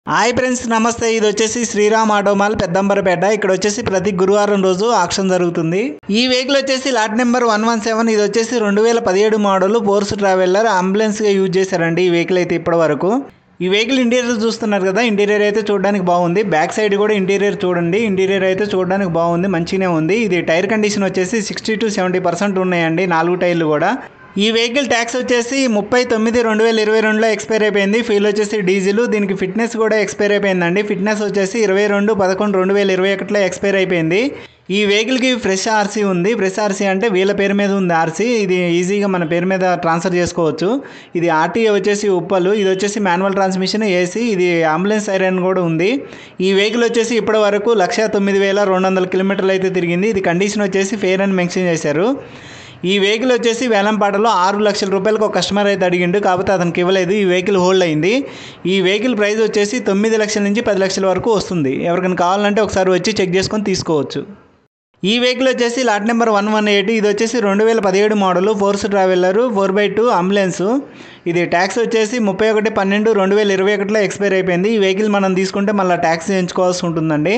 hi friends నమస్తే ఇది వచ్చేసి శ్రీరామ్ ఆటోమాల్ పెద్దంబరపేట ఇక్కడ వచ్చేసి ప్రతి గురువారం రోజు ఆక్షన్ జరుగుతుంది ఈ వెహికల్ వచ్చేసి lot number one one seven ఇది వచ్చేసి రెండు వేల పదిహేడు మోడల్ ఫోర్స్ ట్రావెలర్ అంబులెన్స్గా యూజ్ చేశారండి ఈ వెహికల్ అయితే ఇప్పటి వరకు ఈ వెహికల్ ఇంటీరియర్ చూస్తున్నారు కదా ఇంటీరియర్ అయితే చూడడానికి బాగుంది బ్యాక్ సైడ్ కూడా ఇంటీరియర్ చూడండి ఇంటీరియర్ అయితే చూడడానికి బాగుంది మంచిగానే ఉంది ఇది టైర్ కండిషన్ వచ్చేసి సిక్స్టీ టు సెవెంటీ పర్సెంట్ ఉన్నాయండి నాలుగు టైర్లు కూడా ఈ వెహికల్ ట్యాక్స్ వచ్చేసి ముప్పై తొమ్మిది రెండు వేల ఇరవై రెండులో ఎక్స్పైర్ అయిపోయింది ఫీల్ వచ్చేసి డీజిల్ దీనికి ఫిట్నెస్ కూడా ఎక్స్పైర్ అయిపోయిందండి ఫిట్నెస్ వచ్చేసి ఇరవై రెండు పదకొండు రెండు వేల ఇరవై ఒకటిలో ఎక్స్పైర్ అయిపోయింది ఈ వెహికల్కి ఫ్రెష్ ఆర్సీ ఉంది ఫ్రెష్ ఆర్సీ అంటే వీళ్ళ పేరు మీద ఉంది ఆర్సీ ఇది ఈజీగా మన పేరు మీద ట్రాన్స్ఫర్ చేసుకోవచ్చు ఇది ఆర్టీఏ వచ్చేసి ఉప్పలు ఇది వచ్చేసి మాన్యువల్ ట్రాన్స్మిషన్ ఏసీ ఇది అంబులెన్స్ సైరన్ కూడా ఉంది ఈ వెహికల్ వచ్చేసి ఇప్పటి వరకు లక్ష తొమ్మిది వేల రెండు వందల కిలోమీటర్లు అయితే తిరిగింది ఇది కండిషన్ వచ్చేసి ఫెయిర్ అని మెన్షన్ చేశారు ఈ వెహికల్ వచ్చేసి వేలంపాటలో ఆరు లక్షల రూపాయలకు ఒక కస్టమర్ అయితే అడిగిండు కాకపోతే అతనికి ఇవ్వలేదు ఈ వెహికల్ హోల్డ్ అయింది ఈ వెహికల్ ప్రైస్ వచ్చేసి తొమ్మిది లక్షల నుంచి పది లక్షల వరకు వస్తుంది ఎవరికైనా కావాలంటే ఒకసారి వచ్చి చెక్ చేసుకొని తీసుకోవచ్చు ఈ వెహికల్ వచ్చేసి lot number one one eight ఇది వచ్చేసి రెండు వేల పదిహేడు model Force Traveller four by two ambulance ఇది ట్యాక్స్ వచ్చేసి ముప్పై ఒకటి పన్నెండు రెండు వేల ఇరవై ఒకటిలో ఎక్స్పైర్ అయిపోయింది ఈ వెహికల్ మనం తీసుకుంటే మళ్ళీ ట్యాక్స్ చేయించుకోవాల్సి ఉంటుందండి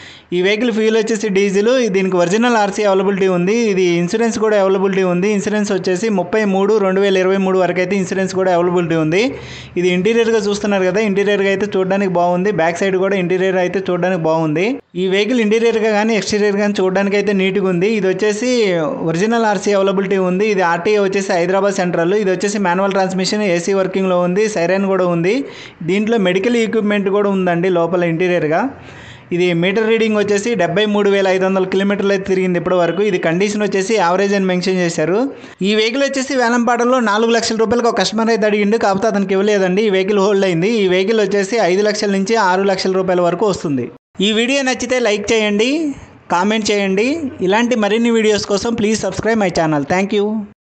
ఈ వెహికల్ ఫ్యూల్ వచ్చేసి డీజిల్ దీనికి ఒరిజినల్ ఆర్సీ అవైలబిలిటీ ఉంది ఇది ఇన్సూరెన్స్ కూడా అవైలబిలిటీ ఉంది ఇన్సూరెన్స్ వచ్చేసి ముప్పై మూడు రెండు వేల ఇరవై మూడు వరకు అయితే ఇన్సూరెన్స్ కూడా అవైలబిలిటీ ఉంది ఇది ఇంటీరియర్గా చూస్తున్నారు కదా ఇంటీరియర్గా అయితే చూడడానికి బాగుంది బ్యాక్ సైడ్ కూడా ఇంటీరియర్ అయితే చూడడానికి బాగుంది ఈ వెహికల్ ఇంటీరియర్గా కానీ ఎక్స్టీరియర్ కానీ చూడడానికి అయితే నీట్గా ఉంది ఇది వచ్చేసి ఒరిజినల్ ఆర్సీ అవైలబిలిటీ ఉంది ఇది ఆర్టీఏ వచ్చేసి హైదరాబాద్ సెంట్రల్ ఇది వచ్చేసి మాన్యువల్ ట్రాన్స్మిషన్ ఏసీ వర్కింగ్లో ఉంది సైరన్ కూడా ఉంది దీంట్లో మెడికల్ ఎక్విప్మెంట్ కూడా ఉందండి లోపల ఇంటీరియర్గా ఇది మీటర్ రీడింగ్ వచ్చేసి డెబ్బై మూడు వేల ఐదు వందల కిలోమీటర్లు అయితే తిరిగింది ఇప్పటి వరకు ఇది కండిషన్ వచ్చేసి యావరేజ్ అని మెన్షన్ చేశారు ఈ వెహికల్ వచ్చేసి వేలంపాటలో నాలుగు లక్షల రూపాయలకు ఒక కస్టమర్ అయితే అడిగిండు కాకపోతే అతనికి ఇవ్వలేదండి ఈ వెహికల్ హోల్డ్ అయింది ఈ వెహికల్ వచ్చేసి ఐదు లక్షల నుంచి ఆరు లక్షల రూపాయల వరకు వస్తుంది ఈ వీడియో నచ్చితే లైక్ చేయండి కామెంట్ చేయండి ఇలాంటి మరిన్ని వీడియోస్ కోసం please subscribe my channel thank you